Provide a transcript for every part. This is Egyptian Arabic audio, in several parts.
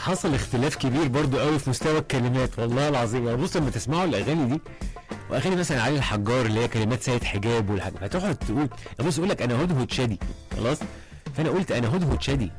حصل اختلاف كبير برضو قوي في مستوى الكلمات والله العظيم يعني بص لما تسمعوا الاغاني دي واغاني مثلا علي الحجار اللي هي كلمات سيد حجاب والحاجات هتقعد تقول بص يقول لك انا هدهد شادي خلاص فانا قلت انا هدهد شادي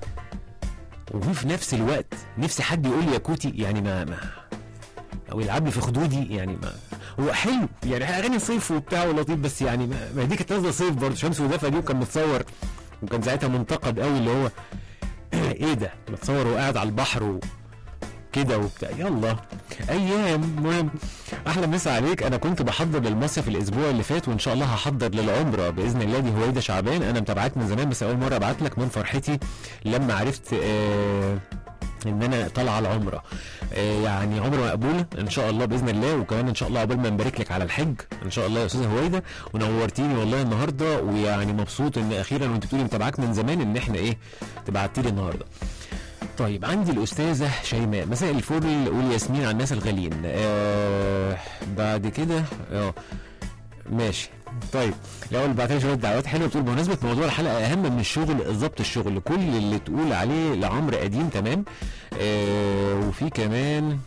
وفي نفس الوقت نفسي حد يقول لي يا كوتي يعني ما, ما او يلعب لي في خدودي يعني ما هو حلو يعني اغاني صيف وبتاع ولطيف بس يعني ما, ما دي كانت نازله صيف برضه شمس ودفا دي وكان متصور وكان ساعتها منتقد قوي اللي هو ايه ده متصور وقاعد على البحر و... كده وبتاع يلا ايام مهم احلى مسا عليك انا كنت بحضر للمصيف الاسبوع اللي فات وان شاء الله هحضر للعمره باذن الله دي هويدا شعبان انا متابعاك من زمان بس اول مره ابعت لك من فرحتي لما عرفت آه ان انا طالعه العمره آه يعني عمره مقبوله ان شاء الله باذن الله وكمان ان شاء الله عقبال ما نبارك لك على الحج ان شاء الله يا استاذه هويدا ونورتيني والله النهارده ويعني مبسوط ان اخيرا وانت بتقولي متابعاك من زمان ان احنا ايه تبعتي لي النهارده طيب عندي الأستاذة شيماء مساء الفل والياسمين على الناس الغاليين آه بعد كده اه ماشي طيب الاول بعت لي شويه دعوات حلوه بتقول بمناسبه موضوع الحلقه اهم من الشغل بالظبط الشغل كل اللي تقول عليه لعمرو قديم تمام آه وفي كمان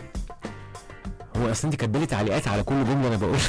هو اصلا انت كاتبه لي تعليقات على كل جمله انا بقولها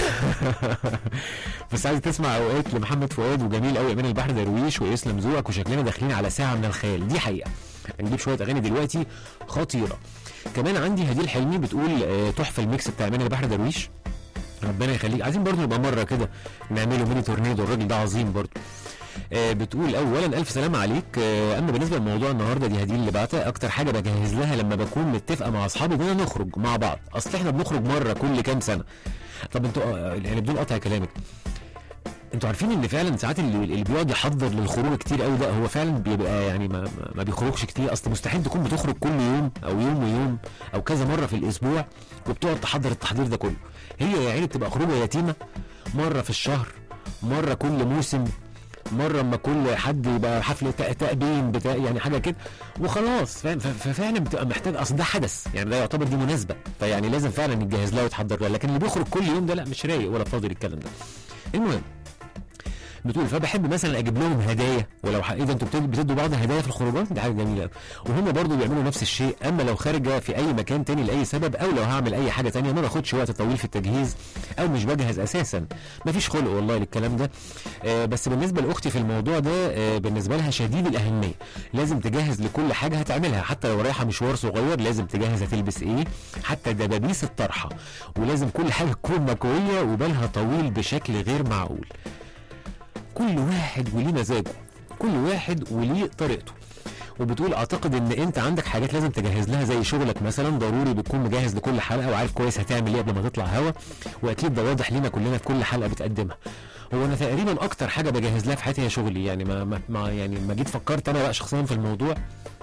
بس عايز تسمع اوقات لمحمد فؤاد وجميل قوي امين البحر درويش ويسلم ذوقك وشكلنا داخلين على ساعه من الخيال دي حقيقه هنجيب شويه اغاني دلوقتي خطيره كمان عندي هديل حلمي بتقول آه، تحفه الميكس بتاع امين البحر درويش ربنا يخليك عايزين برضه نبقى مره كده نعمله ميني تورنيدو الراجل ده عظيم برضه آه، بتقول اولا الف سلام عليك آه، اما بالنسبه لموضوع النهارده دي هديل اللي بعتها اكتر حاجه بجهز لها لما بكون متفقه مع اصحابي اننا نخرج مع بعض اصل احنا بنخرج مره كل كام سنه طب انتوا آه، يعني بدون قطع كلامك انتوا عارفين ان فعلا ساعات اللي, اللي بيقعد يحضر للخروج كتير قوي ده هو فعلا بيبقى يعني ما, ما- ما بيخرجش كتير اصل مستحيل تكون بتخرج كل يوم او يوم ويوم او كذا مره في الاسبوع وبتقعد تحضر التحضير ده كله هي يا عيني بتبقى خروجه يتيمه مره في الشهر مره كل موسم مره اما كل حد يبقى حفله تق- تأبين بتاع يعني حاجه كده وخلاص فاهم ف- ففعلا بتبقى محتاج اصل ده حدث يعني ده يعتبر دي مناسبه فيعني لازم فعلا يتجهز لها ويتحضر لها لكن اللي بيخرج كل يوم ده لا مش رايق ولا فاضي الكلام ده المهم بتقول فبحب مثلا اجيب لهم هدايا ولو ح- اذا انتوا بتد- بتدوا بعض هدايا في الخروجات دي حاجه جميله قوي وهم برضو بيعملوا نفس الشيء اما لو خارجه في اي مكان تاني لاي سبب او لو هعمل اي حاجه تانية ما باخدش وقت طويل في التجهيز او مش بجهز اساسا مفيش خلق والله للكلام ده آه بس بالنسبه لاختي في الموضوع ده آه بالنسبه لها شديد الاهميه لازم تجهز لكل حاجه هتعملها حتى لو رايحه مشوار صغير لازم تجهز هتلبس ايه حتى دبابيس الطرحه ولازم كل حاجه تكون مكويه وبالها طويل بشكل غير معقول كل واحد وليه مزاجه كل واحد وليه طريقته وبتقول اعتقد ان انت عندك حاجات لازم تجهز لها زي شغلك مثلا ضروري بتكون مجهز لكل حلقه وعارف كويس هتعمل ايه قبل ما تطلع هوا واكيد ده واضح لينا كلنا في كل حلقه بتقدمها هو انا تقريبا اكتر حاجه بجهز لها في حياتي هي شغلي يعني ما, ما, ما يعني ما جيت فكرت انا بقى شخصيا في الموضوع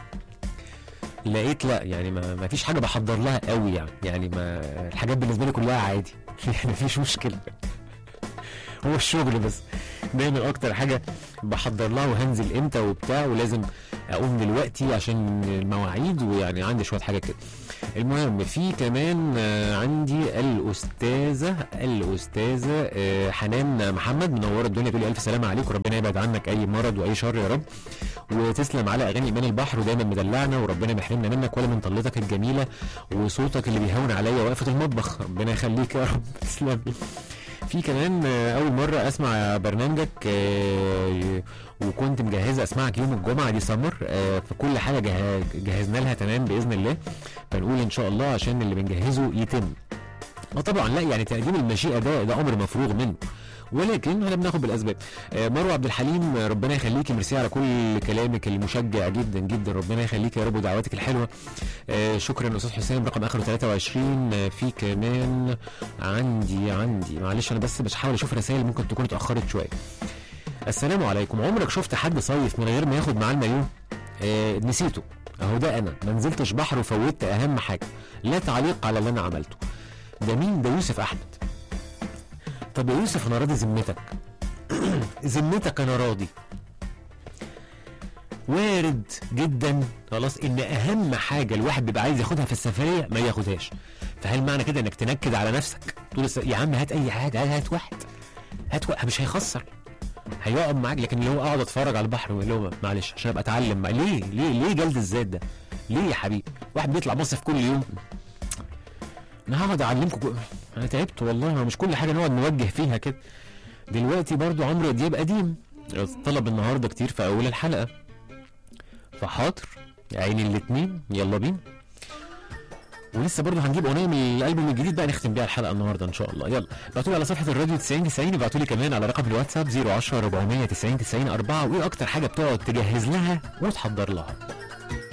لقيت لا يعني ما, ما فيش حاجه بحضر لها قوي يعني يعني ما الحاجات بالنسبه لي كلها عادي يعني مفيش مشكله هو الشغل بس دايما اكتر حاجه بحضر لها وهنزل امتى وبتاع ولازم اقوم دلوقتي عشان المواعيد ويعني عندي شويه حاجات كده المهم في كمان آه، عندي الاستاذه الاستاذه آه، حنان محمد منوره الدنيا تقول لي الف سلامه عليك وربنا يبعد عنك اي مرض واي شر يا رب وتسلم على اغاني ايمان البحر ودايما مدلعنا وربنا ما يحرمنا منك ولا من طلتك الجميله وصوتك اللي بيهون عليا وقفه المطبخ ربنا يخليك يا رب تسلم في كمان آه، اول مره اسمع برنامجك آه، وكنت مجهزه اسمعك يوم الجمعه دي سمر آه، فكل حاجه جه- جهزنا لها تمام باذن الله فنقول ان شاء الله عشان اللي بنجهزه يتم اه طبعا لا يعني تقديم المشيئه ده ده امر مفروغ منه ولكن احنا بناخد بالاسباب آه، مروه عبد الحليم آه، ربنا يخليكي ميرسي على كل كلامك المشجع جدا جدا ربنا يخليك يا رب ودعواتك الحلوه آه، شكرا استاذ حسام رقم اخره 23 آه، في كمان عندي عندي معلش انا بس بحاول اشوف رسائل ممكن تكون اتاخرت شويه السلام عليكم عمرك شفت حد صيف من غير ما ياخد معاه المايوه آه نسيته اهو ده انا ما نزلتش بحر وفوتت اهم حاجه لا تعليق على اللي انا عملته ده مين ده يوسف احمد طب يا يوسف انا راضي ذمتك ذمتك انا راضي وارد جدا خلاص ان اهم حاجه الواحد بيبقى عايز ياخدها في السفريه ما ياخدهاش فهل معنى كده انك تنكد على نفسك تقول الس- يا عم هات اي حاجه هات واحد هات واحد مش هيخسر هيقعد معاك لكن اللي هو اقعد اتفرج على البحر واللي هو معلش عشان ابقى اتعلم بقى ليه ليه ليه جلد الذات ده ليه يا حبيبي واحد بيطلع مصيف كل يوم انا هقعد اعلمكم كو- انا تعبت والله أنا مش كل حاجه نقعد نوجه فيها كده دلوقتي برضو عمرو دياب قديم طلب النهارده كتير في اول الحلقه فحاضر يا عيني الاتنين يلا بينا ولسه برضه هنجيب اغنيه من الالبوم الجديد بقى نختم بيها الحلقه النهارده ان شاء الله يلا ابعتوا لي على صفحه الراديو 90 90 ابعتوا لي كمان على رقم الواتساب 010 490 90 4 وايه اكتر حاجه بتقعد تجهز لها وتحضر لها